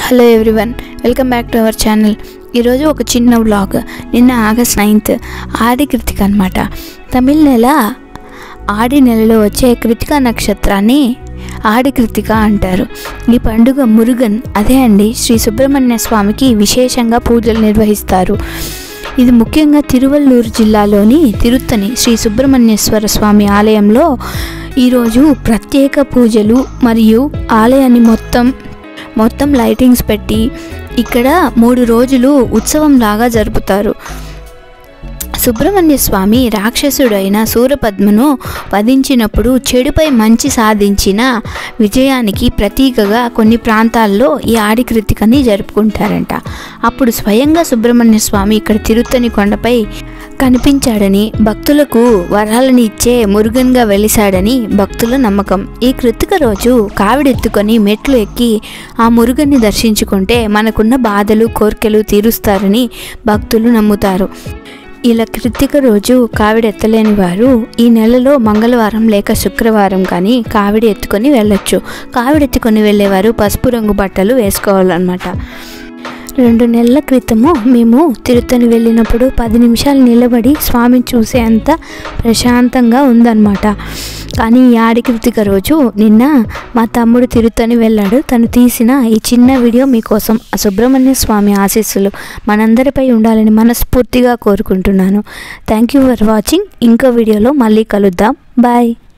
hello everyone welcome back to our channel ఈరోజు ఒక చిన్న వ్లాగ్ నిన్న ఆగస్ట్ నైన్త్ ఆది కృతిక అనమాట తమిళ నెల ఆడి నెలలో వచ్చే కృతిక నక్షత్రాన్ని ఆడి కృతిక అంటారు ఈ పండుగ మురుగన్ అదే అండి శ్రీ సుబ్రహ్మణ్య స్వామికి విశేషంగా పూజలు నిర్వహిస్తారు ఇది ముఖ్యంగా తిరువల్లూరు జిల్లాలోని తిరుత్తని శ్రీ సుబ్రహ్మణ్యేశ్వర స్వామి ఆలయంలో ఈరోజు ప్రత్యేక పూజలు మరియు ఆలయాన్ని మొత్తం మొత్తం లైటింగ్స్ పెట్టి ఇక్కడ మూడు రోజులు ఉత్సవం లాగా జరుపుతారు సుబ్రహ్మణ్య స్వామి రాక్షసుడైన సూరపద్మను వధించినప్పుడు చెడుపై మంచి సాధించిన విజయానికి ప్రతీకగా కొన్ని ప్రాంతాల్లో ఈ ఆడి కృతికని జరుపుకుంటారంట అప్పుడు స్వయంగా సుబ్రహ్మణ్య స్వామి ఇక్కడ తిరుత్తని కొండపై కనిపించాడని భక్తులకు వరాలని ఇచ్చే మురుగన్గా వెలిశాడని భక్తుల నమ్మకం ఈ కృతిక రోజు కావిడెత్తుకొని మెట్లు ఎక్కి ఆ మురుగన్ని దర్శించుకుంటే మనకున్న బాధలు కోరికలు తీరుస్తారని భక్తులు నమ్ముతారు ఇలా కృతిక రోజు కావిడి ఎత్తలేని వారు ఈ నెలలో మంగళవారం లేక శుక్రవారం కానీ కావిడి ఎత్తుకొని వెళ్ళొచ్చు కావిడి ఎత్తుకొని వెళ్ళేవారు పసుపు రంగు బట్టలు వేసుకోవాలన్నమాట రెండు నెలల క్రితము మేము తిరుత్తని వెళ్ళినప్పుడు పది నిమిషాలు నిలబడి స్వామిని చూసేంత ప్రశాంతంగా ఉందన్నమాట కానీ ఈ ఆడి కృతిక రోజు నిన్న మా తమ్ముడు తిరుత్తని వెళ్ళాడు తను తీసిన ఈ చిన్న వీడియో మీకోసం ఆ సుబ్రహ్మణ్య స్వామి ఆశీస్సులు మనందరిపై ఉండాలని మనస్ఫూర్తిగా కోరుకుంటున్నాను థ్యాంక్ యూ ఫర్ వాచింగ్ ఇంకో వీడియోలో మళ్ళీ కలుద్దాం బాయ్